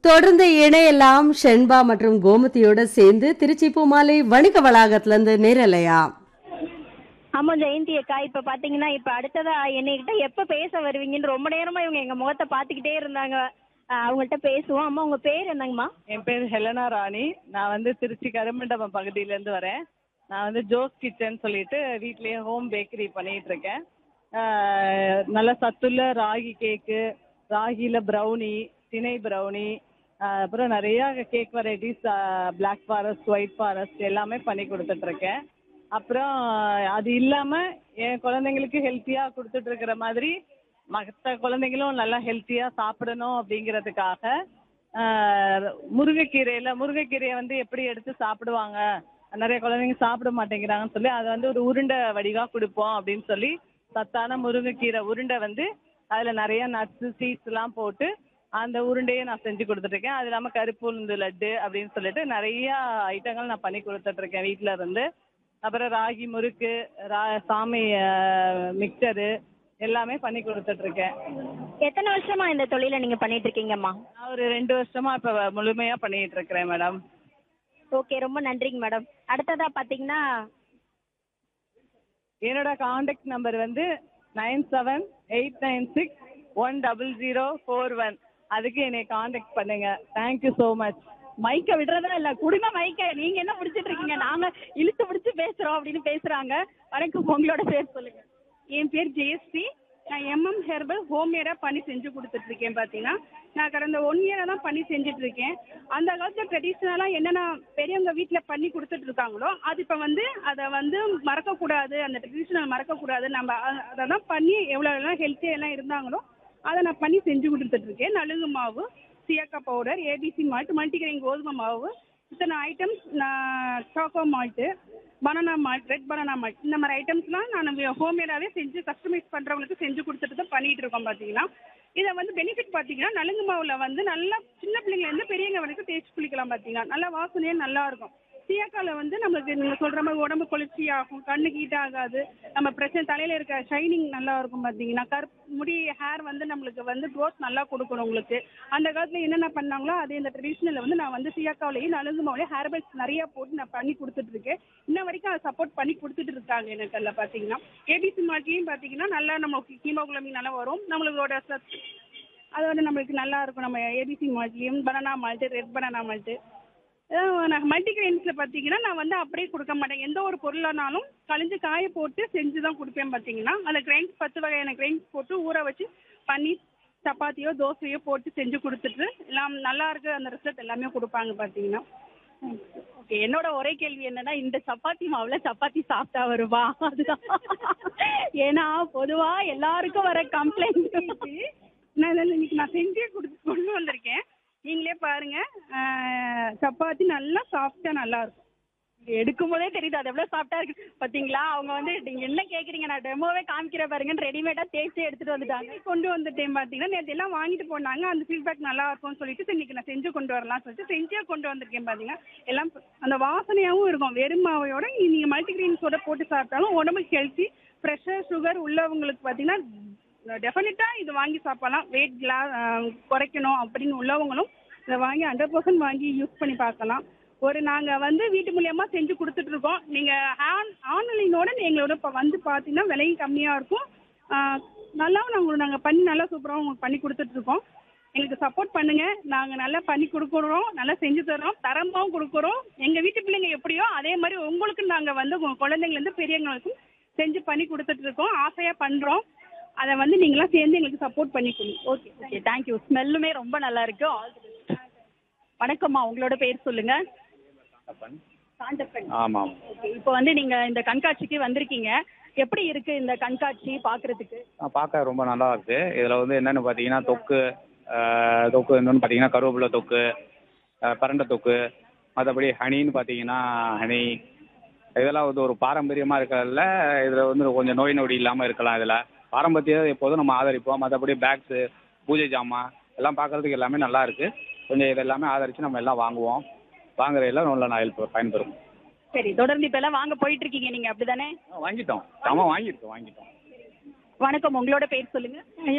தொடர்ந்து இணையெல்லாம் ஷென்பா மற்றும் கோமதியோட சேர்ந்து திருச்சி பூமாலை வணிக வளாகத்துல இருந்து நேரலையா ஆமா ஜெயந்தி அக்கா இப்ப பாத்தீங்கன்னா இப்ப அடுத்ததா என்னைகிட்ட எப்ப பேச வருவீங்கன்னு ரொம்ப நேரமா இவங்க எங்க முகத்தை பாத்துக்கிட்டே இருந்தாங்க அஹ் அவங்கள்ட்ட பேசுவோம் அம்மா உங்க பேர் என்னங்கம்மா என் பேர் ஹெலனா ராணி நான் வந்து திருச்சி கருமண்டபம் பகுதியிலேருந்து வரேன் நான் வந்து ஜோஸ் கிச்சன் சொல்லிட்டு வீட்லயே ஹோம் பேக்கரி பண்ணிட்டு இருக்கேன் ஆஹ் நல்ல சத்துள்ள ராகி கேக்கு ராகில ப்ரௌனி திணை ப்ரௌனி அப்புறம் நிறைய cake varieties Black forest white forest எல்லாமே பண்ணி கொடுத்துட்டு இருக்கேன் அப்புறம் அது இல்லாம என் குழந்தைங்களுக்கு ஹெல்த்தியா கொடுத்துட்டு இருக்கிற மாதிரி மற்ற குழந்தைங்களும் நல்லா ஹெல்த்தியா சாப்பிடணும் அப்படிங்கிறதுக்காக ஆஹ் முருங்கைக்கீரையில முருங்கைக்கீரையை வந்து எப்படி எடுத்து சாப்பிடுவாங்க நிறைய குழந்தைங்க சாப்பிட மாட்டேங்கிறாங்கன்னு சொல்லி அதை வந்து ஒரு உருண்டை வடிவா கொடுப்போம் அப்படின்னு சொல்லி சத்தான முருங்கைக்கீரை உருண்டை வந்து அதுல நிறைய நட்ஸ் சீட்ஸ் எல்லாம் போட்டு அந்த உருண்டையை நான் செஞ்சு கொடுத்துட்டு இருக்கேன் அது இல்லாம கருப்பு உளுந்து லட்டு அப்படின்னு சொல்லிட்டு நிறைய ஐட்டங்கள் நான் பண்ணி கொடுத்துட்டு இருக்கேன் வீட்ல இருந்து அப்புறம் ராகி முறுக்கு ரா சாமி மிக்சரு எல்லாமே பண்ணி கொடுத்துட்டு இருக்கேன் எத்தனை வருஷமா இந்த தொழிலை நீங்க பண்ணிட்டு இருக்கீங்கம்மா நான் ஒரு ரெண்டு வருஷமா இப்ப முழுமையா பண்ணிட்டு இருக்கிறேன் மேடம் ஓகே ரொம்ப நன்றிங்க மேடம் அடுத்ததா பாத்தீங்கன்னா என்னோட காண்டாக்ட் நம்பர் வந்து nine seven eight nine six one double zero four one அதுக்கு என்னை காண்டாக்ட் பண்ணுங்க தேங்க்யூ ஸோ மச் மைக்க விடுறதா இல்ல குடும்ப மைக்க நீங்க என்ன பிடிச்சிட்டு இருக்கீங்க நாங்க இழுத்து பிடிச்சு பேசுறோம் அப்படின்னு பேசுறாங்க வணக்கம் உங்களோட பேர் சொல்லுங்க என் பேர் ஜெயஸ்ரீ நான் எம்எம் ஹெர்பல் ஹோம்மேடாக பண்ணி செஞ்சு கொடுத்துட்டு இருக்கேன் பார்த்தீங்கன்னா நான் கடந்த ஒன் இயராக தான் பண்ணி செஞ்சுட்டு இருக்கேன் அந்த காலத்தில் ட்ரெடிஷ்னலாக என்னென்ன பெரியவங்க வீட்டில் பண்ணி கொடுத்துட்டு இருக்காங்களோ அது இப்போ வந்து அதை வந்து மறக்கக்கூடாது அந்த ட்ரெடிஷ்னல் மறக்கக்கூடாது நம்ம அ- அதை தான் பண்ணி எவ்வளோ எல்லாம் ஹெல்த்தியாக எல்லாம் இருந்தாங்களோ அதை நான் பண்ணி செஞ்சு கொடுத்துட்டு இருக்கேன் நலுங்கு மாவு சியக்கா பவுடர் ஏபிசி மால்ட் மல்டிகிரெயின் கோதுமை மாவு இத்தனை ஐட்டம்ஸ் நான் choco malt banana malt red banana malt இந்த மாதிரி ஐட்டம்ஸ்லாம் நான் ஹோம்மேடாகவே செஞ்சு கஸ்டமைஸ் பண்ணுறவங்களுக்கு செஞ்சு கொடுத்துட்டு தான் பண்ணிட்டு இருக்கோம் பார்த்தீங்கன்னா இதை வந்து பெனிஃபிட் பார்த்தீங்கன்னா நலுங்கு மாவில் வந்து நல்லா சின்ன பிள்ளைங்கலேருந்து பெரியவங்க வரைக்கும் தேய்ச்சி குளிக்கலாம் பார்த்தீங்கன்னா நல்லா வாசனையே நல்லா இருக்கும் சீயக்கால வந்து நம்மளுக்கு நீங்கள் சொல்கிற மாதிரி உடம்பு குளிர்ச்சி ஆகும் கண்ணுக்கு ஹீட் ஆகாது நம்ம பிரச்சனை தலையில் இருக்க ஷைனிங் நல்லா இருக்கும் பார்த்தீங்கன்னா கருப்பு முடி ஹேர் வந்து நம்மளுக்கு வந்து க்ரோத் நல்லா கொடுக்கணும் உங்களுக்கு அந்த காலத்தில் என்னென்ன பண்ணாங்களோ அதே இந்த ட்ரெடிஷ்னலில் வந்து நான் வந்து சீயக்காவிலையும் நலுங்கு மாவுலையும் ஹேர் பேக்ஸ் நிறைய போட்டு நான் பண்ணி கொடுத்துட்டு இருக்கேன் இன்ன வரைக்கும் அதை சப்போர்ட் பண்ணி கொடுத்துட்டு இருக்காங்க எனக்கு அதில் பார்த்தீங்கன்னா ஏபிசி மாட்டிலையும் பார்த்தீங்கன்னா நல்லா நமக்கு ஹீமோகுளோபின் நல்லா வரும் நம்மளோட சத் அதோட நம்மளுக்கு நல்லா இருக்கும் நம்ம ஏபிசி மால்ட்லேயும் banana malt red banana malt நான் மல்டிகிரெயின்ஸில் பார்த்தீங்கன்னா நான் வந்து அப்படியே கொடுக்க மாட்டேன் எந்த ஒரு பொருளானாலும் கழிஞ்சு காய போட்டு செஞ்சு தான் கொடுப்பேன் பார்த்தீங்கன்னா அந்த கிரைன்ஸ் பத்து வகையான கிரைன்ஸ் போட்டு ஊற வச்சு பண்ணி சப்பாத்தியோ தோசையோ போட்டு செஞ்சு கொடுத்துட்டு எல்லாம் நல்லா இருக்கு அந்த ரிசல்ட் எல்லாமே கொடுப்பாங்க பார்த்தீங்கன்னா ஓகே என்னோட ஒரே கேள்வி என்னன்னா இந்த சப்பாத்தி மாவுல சப்பாத்தி சாப்பிட்டா வருமா அதுதான் ஏன்னா பொதுவா எல்லாருக்கும் வர கம்ப்ளைண்ட் நான் இதில் இன்னைக்கு நான் செஞ்சே கொடுத்து கொண்டு வந்திருக்கேன் நீங்களே பாருங்க ஆஹ் சப்பாத்தி நல்லா சாஃப்டாக நல்லா இருக்கும் எடுக்கும் போதே தெரியுது அது எவ்வளவு சாஃப்டா இருக்கு பாத்தீங்களா அவங்க வந்து நீங்க என்ன கேக்குறீங்க நான் டெமோவே காமிக்கிற பாருங்கன்னு ரெடிமேடா தேய்ச்சி எடுத்துட்டு வந்துட்டாங்க கொண்டு வந்துட்டேன் பார்த்தீங்கன்னா நேற்று எல்லாம் வாங்கிட்டு போனாங்க அந்த ஃபீட்பேக் நல்லா இருக்கும்னு சொல்லிட்டு சரி, இன்னைக்கு நான் செஞ்சு கொண்டு வரலாம் சொல்லிட்டு செஞ்சே கொண்டு வந்திருக்கேன் பார்த்தீங்கன்னா எல்லாம் அந்த வாசனையாகவும் இருக்கும் வெறும் மாவையோட நீங்கள் மல்டிகிரெயின்ஸோட போட்டு சாப்பிட்டாலும் உடம்புக்கு ஹெல்த்தி ப்ரெஷர் சுகர் உள்ளவங்களுக்கு பார்த்தீங்கன்னா டெஃபினட்டாக இது வாங்கி சாப்பிடலாம் வெயிட் கிளா குறைக்கணும் அப்படின்னு உள்ளவங்களும் இதை வாங்கி ஹண்ட்ரட் பர்சன்ட் வாங்கி யூஸ் பண்ணி பார்க்கலாம் ஒரு நாங்கள் வந்து வீட்டு மூலியமாக செஞ்சு கொடுத்துட்ருக்கோம் நீங்கள் ஆன் ஆன்லைனோட எங்களோட இப்போ வந்து பார்த்தீங்கன்னா விலையும் கம்மியாக இருக்கும் ஆஹ் நல்லாவும் நாங்கள் நாங்கள் பண்ணி நல்லா சூப்பராக உங்களுக்கு பண்ணி கொடுத்துட்ருக்கோம் எங்களுக்கு சப்போர்ட் பண்ணுங்க நாங்கள் நல்லா பண்ணி கொடுக்குறோம் நல்லா செஞ்சு தரோம் தரமாகவும் கொடுக்குறோம் எங்கள் வீட்டு பிள்ளைங்க எப்படியோ அதே மாதிரி உங்களுக்கு நாங்கள் வந்து உங்கள் குழந்தைங்கலேருந்து பெரியவங்களுக்கும் செஞ்சு பண்ணி கொடுத்துட்ருக்கோம் ஆசையாக பண்ணுறோம் அதை வந்து நீங்களாம் சேர்ந்து எங்களுக்கு சப்போர்ட் பண்ணி கொடுங்க ஓகே ஓகே தேங்க்யூ ஸ்மெல்லுமே ரொம்ப நல்லா இருக்கு All the best. வணக்கம்மா உங்களோட பேர் சொல்லுங்க காண்டப்பன் ஆமாம் ஓகே இப்போ வந்து நீங்க இந்த கண்காட்சிக்கு வந்திருக்கீங்க எப்படி இருக்கு இந்த கண்காட்சி பாக்குறதுக்கு ஆ, பார்க்க ரொம்ப நல்லா இருக்கு இதில் வந்து என்னென்னு பார்த்தீங்கன்னா தொக்கு ஆ, தொக்கு என்னன்னு பார்த்தீங்கன்னா கருவேப்பிலை தொக்கு ஆ, பிரண்டை தொக்கு மற்றபடி ஹனின்னு பார்த்தீங்கன்னா ஹனி இதெல்லாம் வந்து ஒரு பாரம்பரியமாக இருக்கிறதுல இதில் வந்து கொஞ்சம் நோய் நொடி இல்லாமல் இருக்கலாம் இதில் பாரம்பரியத்தை எப்போதும் நம்ம ஆதரிப்போம் மற்றபடி பேக்ஸு பூஜை ஜாமான் எல்லாம் பார்க்கறதுக்கு எல்லாமே நல்லா இருக்கு கொஞ்சம் இது எல்லாமே ஆதரித்து நம்ம எல்லாம் வாங்குவோம் வாங்குறதுல நல்ல நான் ஹெல்ப் பயன்பெறும் சரி தொடர்ந்து இப்ப எல்லாம் வாங்க போயிட்டு இருக்கீங்க நீங்க அப்படிதானே ஆ, வாங்கிட்டோம் ஜாமான் வாங்கியிருக்கோம் வாங்கிட்டோம் வணக்கம் உங்களோட பேர் சொல்லுங்க